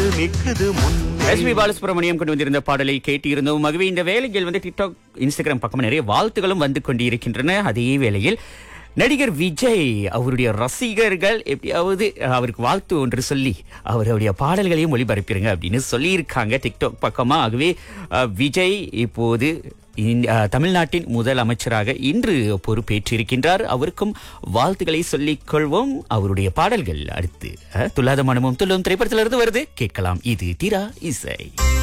நிக்குது முன்னே S B Balasubramaniam கொண்டு வந்திருந்த பாடலை கேட்டிருந்தோம் ஆகவே இந்த வேலைகள் வந்து டிக்டாக் இன்ஸ்டாகிராம் பக்கம் நிறைய வாழ்த்துகளும் வந்து கொண்டிருக்கின்றன அதே வேளையில் நடிகர் விஜய் அவருடைய ரசிகர்கள் எப்படியாவது அவருக்கு வாழ்த்து ஒன்று சொல்லி அவருடைய பாடல்களையும் ஒளிபரப்பிருங்க அப்படின்னு சொல்லியிருக்காங்க டிக்டாக் பக்கமா ஆகவே அஹ், விஜய் இப்போது இந்த, அஹ், தமிழ்நாட்டின் முதல் அமைச்சராக இன்று பொறுப்பேற்றிருக்கின்றார் அவருக்கும் வாழ்த்துக்களை சொல்லிக் கொள்வோம் அவருடைய பாடல்கள் அடுத்து அஹ், துல்லாத மனமும் துள்ளும் திரைப்படத்திலிருந்து வருது கேட்கலாம் இது தீரா இசை